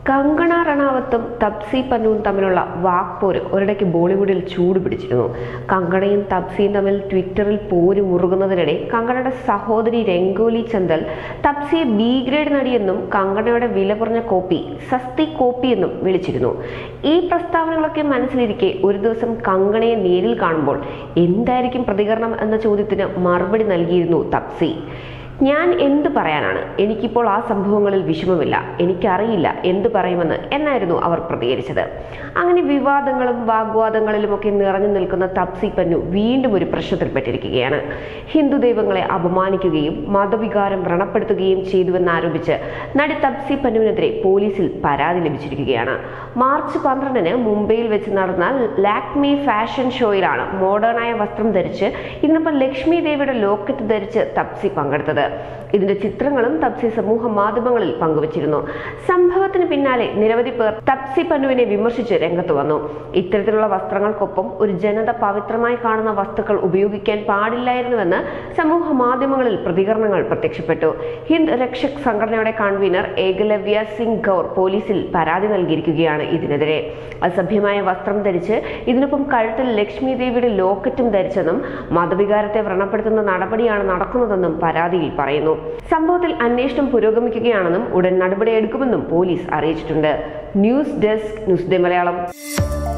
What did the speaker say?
കങ്കണ റണാവത്തും തപ്സി പന്നുവും തമ്മിലുള്ള വാക്പോര് ഒരിടയ്ക്ക് ബോളിവുഡിൽ ചൂട് പിടിച്ചിരുന്നു കങ്കണയും തപ്സിയും തമ്മിൽ ട്വിറ്ററിൽ പോര് മുറുകുന്നതിനിടെ കങ്കണയുടെ സഹോദരി രംഗോലി ചന്ദൽ തപ്സിയെ ബി ഗ്രേഡ് നടിയെന്നും കങ്കണയുടെ വില കുറഞ്ഞ കോപ്പി സസ്തി കോപ്പി എന്നും വിളിച്ചിരുന്നു ഈ പ്രസ്താവനകളൊക്കെ മനസ്സിലിരിക്കെ ഒരു ദിവസം കങ്കണയെ നേരിൽ കാണുമ്പോൾ എന്തായിരിക്കും പ്രതികരണം എന്ന ചോദ്യത്തിന് മറുപടി നൽകിയിരുന്നു തപ്സി ഞാൻ എന്ത് പറയാനാണ് എനിക്കിപ്പോൾ ആ സംഭവങ്ങളിൽ വിഷമമില്ല എനിക്കറിയില്ല എന്ത് പറയുമെന്ന് എന്നായിരുന്നു അവർ പ്രതികരിച്ചത് അങ്ങനെ വിവാദങ്ങളും വാഗ്വാദങ്ങളിലുമൊക്കെ നിറഞ്ഞു നിൽക്കുന്ന തപ്സി പന്നു വീണ്ടും ഒരു പ്രശ്നത്തിൽപ്പെട്ടിരിക്കുകയാണ് ഹിന്ദു ദൈവങ്ങളെ അപമാനിക്കുകയും മതവികാരം വ്രണപ്പെടുത്തുകയും ചെയ്തുവെന്നാരോപിച്ച് നടി തപ്സി പന്നുവിനെതിരെ പോലീസിൽ പരാതി ലഭിച്ചിരിക്കുകയാണ് മാർച്ച് പന്ത്രണ്ടിന് മുംബൈയിൽ വെച്ച് നടന്ന ലാക്മി ഫാഷൻ ഷോയിലാണ് മോഡേണായ വസ്ത്രം ധരിച്ച് ഇതിനൊപ്പം ലക്ഷ്മി ദേവിയുടെ ലോക്കറ്റ് ധരിച്ച് തപ്സി പങ്കെടുത്തത് ഇതിന്റെ ചിത്രങ്ങളും തപ്സി സമൂഹ മാധ്യമങ്ങളിൽ പങ്കുവച്ചിരുന്നു സംഭവത്തിന് പിന്നാലെ നിരവധി പേർ തപ്സി പന്നുവിനെ വിമർശിച്ച് രംഗത്ത് വന്നു ഇത്തരത്തിലുള്ള വസ്ത്രങ്ങൾക്കൊപ്പം ഒരു ജനത പവിത്രമായി കാണുന്ന വസ്തുക്കൾ ഉപയോഗിക്കാൻ പാടില്ലായിരുന്നുവെന്ന് സമൂഹ മാധ്യമങ്ങളിൽ പ്രതികരണങ്ങൾ പ്രത്യക്ഷപ്പെട്ടു ഹിന്ദ് രക്ഷക് സംഘടനയുടെ കൺവീനർ ഏകലവ്യ സിംഗ് ഗൗർ പോലീസിൽ പരാതി നൽകിയിരിക്കുകയാണ് ഇതിനെതിരെ അസഭ്യമായ വസ്ത്രം ധരിച്ച് ഇതിനൊപ്പം കഴുത്തിൽ ലക്ഷ്മി ദേവിയുടെ ലോക്കറ്റും ധരിച്ചെന്നും മതവികാരത്തെ വ്രണപ്പെടുത്തുന്ന നടപടിയാണ് നടക്കുന്നതെന്നും പരാതിയിൽ പറയുന്നു സംഭവത്തിൽ അന്വേഷണം പുരോഗമിക്കുകയാണെന്നും ഉടൻ നടപടിയെടുക്കുമെന്നും പോലീസ് അറിയിച്ചിട്ടുണ്ട് news desk News Day Malayalam